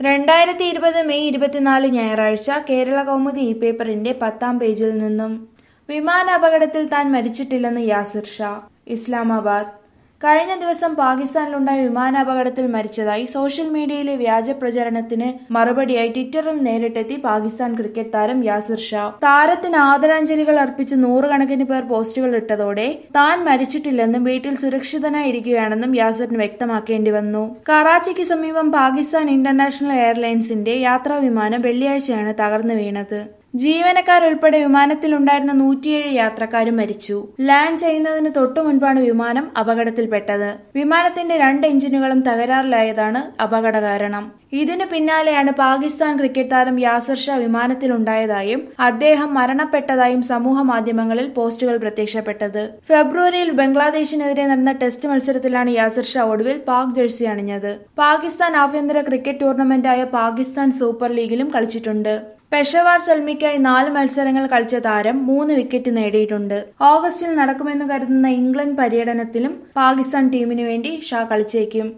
രണ്ടായിരത്തി ഇരുപത് മെയ് ഇരുപത്തിനാല് ഞായറാഴ്ച കേരള കൗമുദി ഇ പേപ്പറിന്റെ പത്താം പേജിൽ നിന്നും വിമാനാപകടത്തിൽ താൻ മരിച്ചിട്ടില്ലെന്ന് യാസിർ ഷാ ഇസ്ലാമാബാദ് കഴിഞ്ഞ ദിവസം പാകിസ്ഥാനിലുണ്ടായ വിമാനാപകടത്തിൽ മരിച്ചതായി സോഷ്യൽ മീഡിയയിലെ വ്യാജ പ്രചരണത്തിന് മറുപടിയായി ട്വിറ്ററിൽ നേരിട്ടെത്തി പാകിസ്ഥാൻ ക്രിക്കറ്റ് താരം യാസിർ ഷാ താരത്തിന് ആദരാഞ്ജലികൾ അർപ്പിച്ച് നൂറുകണക്കിന് പേർ പോസ്റ്റുകൾ ഇട്ടതോടെ താൻ മരിച്ചിട്ടില്ലെന്നും വീട്ടിൽ സുരക്ഷിതനായിരിക്കുകയാണെന്നും യാസിറിന് വ്യക്തമാക്കേണ്ടി വന്നു കറാച്ചിക്ക് സമീപം പാകിസ്ഥാൻ ഇന്റർനാഷണൽ എയർലൈൻസിന്റെ യാത്രാ വിമാനം വെള്ളിയാഴ്ചയാണ് തകർന്നു വീണത് ജീവനക്കാരുൾപ്പെടെ വിമാനത്തിലുണ്ടായിരുന്ന നൂറ്റിയേഴ് യാത്രക്കാരും മരിച്ചു ലാൻഡ് ചെയ്യുന്നതിന് തൊട്ടു മുൻപാണ് വിമാനം അപകടത്തിൽപ്പെട്ടത് വിമാനത്തിന്റെ രണ്ട് എഞ്ചിനുകളും തകരാറിലായതാണ് അപകട കാരണം ഇതിനു പിന്നാലെയാണ് പാകിസ്ഥാൻ ക്രിക്കറ്റ് താരം യാസിർ ഷാ വിമാനത്തിലുണ്ടായതായും അദ്ദേഹം മരണപ്പെട്ടതായും സമൂഹ മാധ്യമങ്ങളിൽ പോസ്റ്റുകൾ പ്രത്യക്ഷപ്പെട്ടത് ഫെബ്രുവരിയിൽ ബംഗ്ലാദേശിനെതിരെ നടന്ന ടെസ്റ്റ് മത്സരത്തിലാണ് യാസിർ ഷാ ഒടുവിൽ പാക് ജേഴ്സി അണിഞ്ഞത് പാകിസ്ഥാൻ ആഭ്യന്തര ക്രിക്കറ്റ് ടൂർണമെന്റായ പാകിസ്ഥാൻ സൂപ്പർ ലീഗിലും കളിച്ചിട്ടുണ്ട് പെഷവാർ സൽമിക്കായി നാല് മത്സരങ്ങൾ കളിച്ച താരം മൂന്ന് വിക്കറ്റ് നേടിയിട്ടുണ്ട് ഓഗസ്റ്റിൽ നടക്കുമെന്ന് കരുതുന്ന ഇംഗ്ലണ്ട് പര്യടനത്തിലും പാകിസ്ഥാൻ ടീമിനു വേണ്ടി ഷാ കളിച്ചേക്കും